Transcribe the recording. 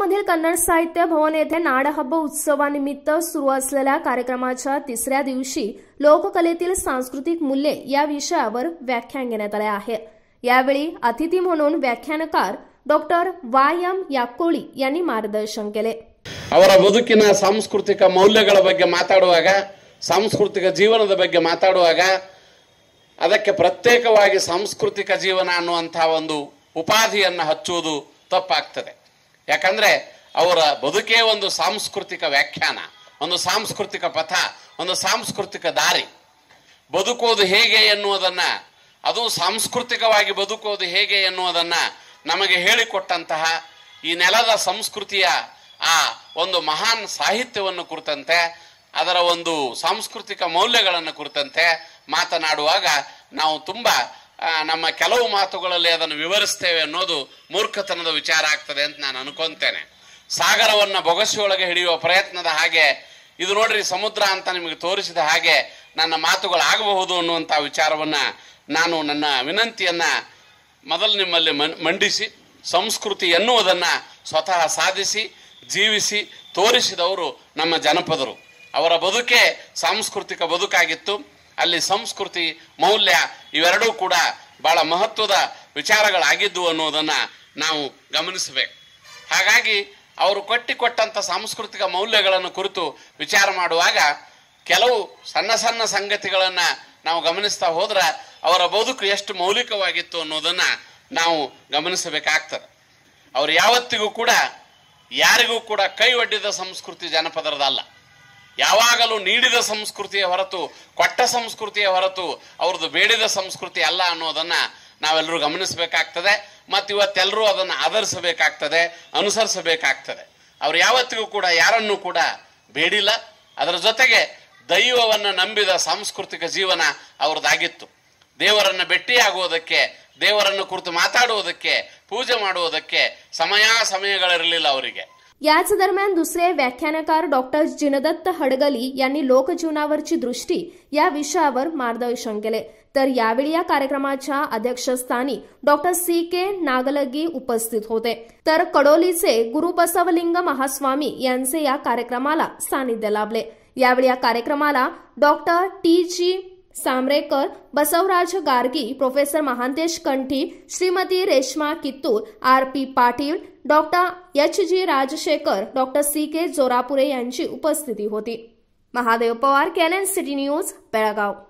मधील कन्नड साहित्य भवन येथे नाडहब्ब उत्सवानिमित्त सुरू असलेल्या कार्यक्रमाच्या तिसऱ्या दिवशी लोककलेतील सांस्कृतिक मूल्ये या विषयावर व्याख्यान घेण्यात आले आहे यावेळी अतिथी म्हणून व्याख्यानकार डॉक्टर वाय एम याकोळी यांनी मार्गदर्शन केले ಅವರ ಬದುಕಿನ ಸಾಂಸ್ಕೃತಿಕ ಮೌಲ್ಯಗಳ ಬಗ್ಗೆ ಮಾತಾಡುವಾಗ ಸಾಂಸ್ಕೃತಿಕ ಜೀವನದ ಬಗ್ಗೆ ಮಾತಾಡುವಾಗ ಅದಕ್ಕೆ ಪ್ರತ್ಯೇಕವಾಗಿ ಸಾಂಸ್ಕೃತಿಕ ಜೀವನ ಅನ್ನುವಂತಹ ಒಂದು ಉಪಾಧಿಯನ್ನು ಹಚ್ಚುವುದು ತಪ್ಪಾಗ್ತದೆ ಯಾಕಂದ್ರೆ ಅವರ ಬದುಕೇ ಒಂದು ಸಾಂಸ್ಕೃತಿಕ ವ್ಯಾಖ್ಯಾನ ಒಂದು ಸಾಂಸ್ಕೃತಿಕ ಪಥ ಒಂದು ಸಾಂಸ್ಕೃತಿಕ ದಾರಿ ಬದುಕೋದು ಹೇಗೆ ಎನ್ನುವುದನ್ನ ಅದು ಸಾಂಸ್ಕೃತಿಕವಾಗಿ ಬದುಕೋದು ಹೇಗೆ ಎನ್ನುವುದನ್ನ ನಮಗೆ ಹೇಳಿಕೊಟ್ಟಂತಹ ಈ ನೆಲದ ಸಂಸ್ಕೃತಿಯ ಆ ಒಂದು ಮಹಾನ್ ಸಾಹಿತ್ಯವನ್ನು ಕುರಿತಂತೆ ಅದರ ಒಂದು ಸಾಂಸ್ಕೃತಿಕ ಮೌಲ್ಯಗಳನ್ನು ಕುರಿತಂತೆ ಮಾತನಾಡುವಾಗ ನಾವು ತುಂಬಾ ಆ, ನಮ್ಮ ಕೆಲವು ಮಾತುಗಳಲ್ಲಿ ಅದನ್ನು ವಿವರಿಸ್ತೇವೆ ಅನ್ನೋದು ಮೂರ್ಖತನದ ವಿಚಾರ ಆಗ್ತದೆ ಅಂತ ನಾನು ಅನ್ಕೊಂತೇನೆ ಸಾಗರವನ್ನ ಬೊಗಸೆಯೊಳಗೆ ಹಿಡಿಯುವ ಪ್ರಯತ್ನದ ಹಾಗೆ ಇದು ನೋಡ್ರಿ ಸಮುದ್ರ ಅಂತ ನಿಮಗೆ ತೋರಿಸಿದ ಹಾಗೆ ನನ್ನ ಮಾತುಗಳಾಗಬಹುದು ಅನ್ನುವಂಥ ವಿಚಾರವನ್ನ ನಾನು ನನ್ನ ವಿನಂತಿಯನ್ನ ಮೊದಲು ನಿಮ್ಮಲ್ಲಿ ಮನ್- ಮಂಡಿಸಿ ಸಂಸ್ಕೃತಿ ಎನ್ನುವುದನ್ನ ಸ್ವತಃ ಸಾಧಿಸಿ ಜೀವಿಸಿ ತೋರಿಸಿದವರು ನಮ್ಮ ಜನಪದರು ಅವರ ಬದುಕೆ ಸಾಂಸ್ಕೃತಿಕ ಬದುಕಾಗಿತ್ತು ಅಲ್ಲಿ ಸಂಸ್ಕೃತಿ ಮೌಲ್ಯ ಇವೆರಡೂ ಕೂಡ ಬಹಳ ಮಹತ್ವದ ವಿಚಾರಗಳಾಗಿದ್ದು ಅನ್ನೋದನ್ನ ನಾವು ಗಮನಿಸಬೇಕು ಹಾಗಾಗಿ ಅವರು ಕೊಟ್ಟಿಕೊಟ್ಟಂತ ಸಾಂಸ್ಕೃತಿಕ ಮೌಲ್ಯಗಳನ್ನು ಕುರಿತು ವಿಚಾರ ಮಾಡುವಾಗ ಕೆಲವು ಸಣ್ಣ ಸಣ್ಣ ಸಂಗತಿಗಳನ್ನ ನಾವು ಗಮನಿಸ್ತಾ ಹೋದ್ರ ಅವರ ಬದುಕು ಎಷ್ಟು ಮೌಲಿಕವಾಗಿತ್ತು ಅನ್ನೋದನ್ನ ನಾವು ಗಮನಿಸಬೇಕಾಗ್ತದೆ ಅವ್ರು ಯಾವತ್ತಿಗೂ ಕೂಡ ಯಾರಿಗೂ ಕೂಡ ಕೈ ಒಡ್ಡಿದ ಸಂಸ್ಕೃತಿ ಜನಪದರದಲ್ಲ ಯಾವಾಗಲೂ ನೀಡಿದ ಸಂಸ್ಕೃತಿಯ ಹೊರತು ಕೊಟ್ಟ ಸಂಸ್ಕೃತಿಯ ಹೊರತು ಅವ್ರದ್ದು ಬೇಡಿದ ಸಂಸ್ಕೃತಿ ಅಲ್ಲ ಅನ್ನೋದನ್ನ ನಾವೆಲ್ಲರೂ ಗಮನಿಸಬೇಕಾಗ್ತದೆ ಮತ್ತು ಇವತ್ತೆಲ್ಲರೂ ಅದನ್ನು ಆಧರಿಸಬೇಕಾಗ್ತದೆ ಅನುಸರಿಸಬೇಕಾಗ್ತದೆ ಅವ್ರು ಯಾವತ್ತಿಗೂ ಕೂಡ ಯಾರನ್ನೂ ಕೂಡ ಬೇಡಿಲ್ಲ ಅದರ ಜೊತೆಗೆ ದೈವವನ್ನ ನಂಬಿದ ಸಾಂಸ್ಕೃತಿಕ ಜೀವನ ಅವ್ರದ್ದಾಗಿತ್ತು ದೇವರನ್ನ ಭೇಟಿಯಾಗುವುದಕ್ಕೆ ದೇವರನ್ನು ಕುರಿತು ಮಾತಾಡುವುದಕ್ಕೆ ಪೂಜೆ ಮಾಡುವುದಕ್ಕೆ ಸಮಯ ಸಮಯಗಳಿರಲಿಲ್ಲ ಅವರಿಗೆ याच दरम्यान दुसरे व्याख्यानकार डॉक्टर जिनदत्त हडगली यांनी लोकजीवनावरची दृष्टी या विषयावर मार्गदर्शन केले तर यावेळी या कार्यक्रमाच्या अध्यक्षस्थानी डॉक्टर सी के नागलगी उपस्थित होते तर कडोलीचे गुरुबसवलिंग महास्वामी यांचे या कार्यक्रमाला सानिध्य लाभले यावेळी या कार्यक्रमाला doctor T G Samarekar Basavaraj Gargi professor Mahantesh Kanthi Shrimati Reshma Kittur R P Patil doctor H G Rajashekar doctor C K Jorapure यांची उपस्थिती होती Mahadev Pawar Canon City News Belgaum